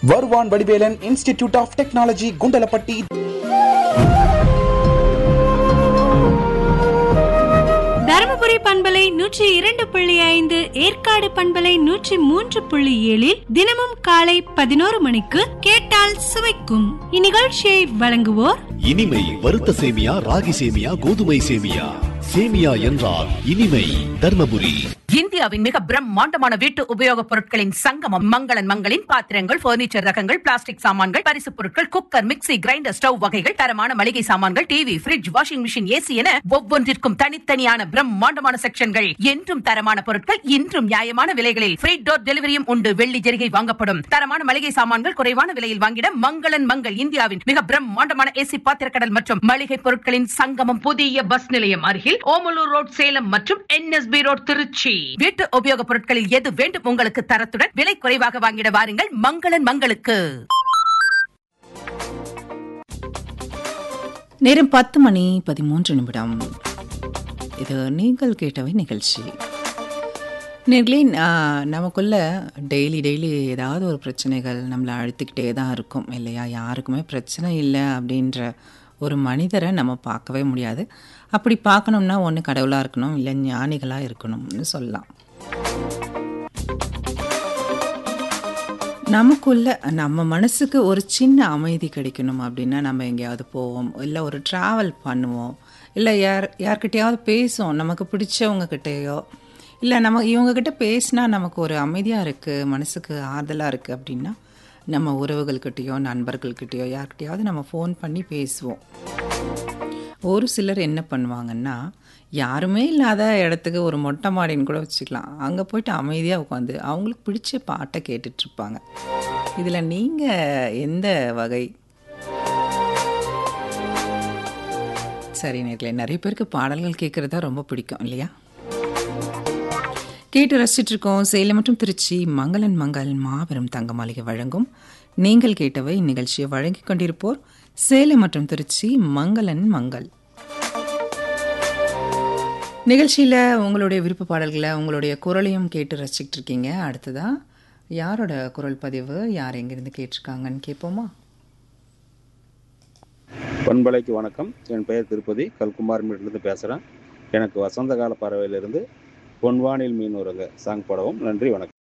வருவான் Vadivelan institute of technology Kundalapatti Dharmapuri பண்பலை நூற்றி இரண்டு புள்ளி ஐந்து ஏற்காடு பண்பலை நூற்றி மூன்று புள்ளி ஏழில் தினமும் காலை பதினோரு மணிக்கு கேட்டால் சுவைக்கும் இந்நிகழ்ச்சியை வழங்குவோர் இனிமை வறுத்த சேமியா ராகி சேமியா கோதுமை சேமியா சேமியா என்றால் இனிமை தர்மபுரி இந்தியாவின் மிக பிரம்மாண்டமான வீட்டு உபயோகப் பொருட்களின் சங்கமம் மங்களன் மங்களின் பாத்திரங்கள் பர்னிச்சர் ரகங்கள் பிளாஸ்டிக் சாமான்கள் பரிசுப் பொருட்கள் குக்கர் மிக்ஸி கிரைண்டர் ஸ்டவ் வகைகள் தரமான மளிகை சாமான்கள் TV fridge washing machine AC என ஒவ்வொன்றிற்கும் தனித்தனியான பிரம்மாண்டமான செக்ஷன்கள் என்றும் தரமான பொருட்கள் இன்றும் நியாயமான விலைகளில் ஃப்ரீ டோர் டெலிவரியும் உண்டு வெள்ளி ஜெரிகை வாங்கப்படும் தரமான மளிகை சாமான்கள் குறைவான விலையில் வாங்கிட மங்களன் மங்கள் இந்தியாவின் மிக பிரம்மாண்டமான ஏசி பாத்திரக்கடல் மற்றும் மளிகை பொருட்களின் சங்கமம் புதிய பஸ் நிலையம் அருகில் ஓமலூர் ரோட் சேலம் மற்றும் என்எஸ்பி ரோட் திருச்சி வீட்டு உபயோகப் பொருட்களில் எது வேண்டும் உங்களுக்கு தரத்துடன் விலை குறைவாக வாங்கிட வாருங்கள் மங்களன் மங்களுக்கு நேரம் பத்து மணி பதிமூன்று நிமிடம் இது நீங்கள் கேட்டவை நிகழ்ச்சி நேர்களே ஆஹ், நமக்குள்ள டெய்லி டெய்லி ஏதாவது ஒரு பிரச்சனைகள் நம்மளை அழுத்திக்கிட்டே தான் இருக்கும் இல்லையா யாருக்குமே பிரச்சனை இல்லை அப்படின்ற ஒரு மனிதரை நம்ம பார்க்கவே முடியாது அப்படி பார்க்கணும்னா ஒன்று கடவுளாக இருக்கணும் இல்லை ஞானிகளாக இருக்கணும்னு சொல்லலாம் நமக்குள்ள நம்ம மனசுக்கு ஒரு சின்ன அமைதி கிடைக்கணும் அப்படின்னா நம்ம எங்கேயாவது போவோம் இல்லை ஒரு ட்ராவல் பண்ணுவோம் இல்லை யார் யார்கிட்டயாவது பேசுவோம் நமக்கு பிடிச்சவங்க கிட்டேயோ இல்லை நம்ம இவங்கக்கிட்ட பேசினா நமக்கு ஒரு அமைதியாக இருக்குது மனசுக்கு ஆறுதலாக இருக்குது அப்படின்னா நம்ம உறவுகள்கிட்டயோ நண்பர்கள்கிட்டயோ யார்கிட்டயாவது நம்ம ஃபோன் பண்ணி பேசுவோம் ஒரு சிலர் என்ன பண்ணுவாங்கன்னா யாருமே இல்லாத இடத்துக்கு ஒரு மொட்டை மாடின்னு கூட வச்சுக்கலாம் அங்கே போயிட்டு அமைதியாக உட்காந்து அவங்களுக்கு பிடிச்ச பாட்டை கேட்டுட்ருப்பாங்க இதில் நீங்கள் எந்த வகை சரி நேர்களே நிறைய பேருக்கு பாடல்கள் கேட்குறது தான் ரொம்ப பிடிக்கும் இல்லையா கேட்டு ரசிச்சிட்டு இருக்கோம் சேலம் மற்றும் திருச்சி மங்களன் மங்கள் மாபெரும் தங்க மாளிகை வழங்கும் நீங்கள் கேட்டவை இந்நிகழ்ச்சியை வழங்கிக் கொண்டிருப்போர் சேலம் மற்றும் திருச்சி மங்களன் மங்கள் நிகழ்ச்சியில் உங்களுடைய விருப்ப பாடல்களை உங்களுடைய குரலையும் கேட்டு ரசிச்சிட்டு இருக்கீங்க அடுத்ததா யாரோட குரல் பதிவு யார் எங்கேருந்து கேட்டிருக்காங்கன்னு கேட்போமா பண்பலைக்கு வணக்கம் என் பெயர் திருப்பதி கல்குமார்மேட்டிலிருந்து பேசுகிறேன் எனக்கு வசந்த கால பறவையிலிருந்து பொன்வானில் மீன் உரங்க சாங் படவும் நன்றி வணக்கம்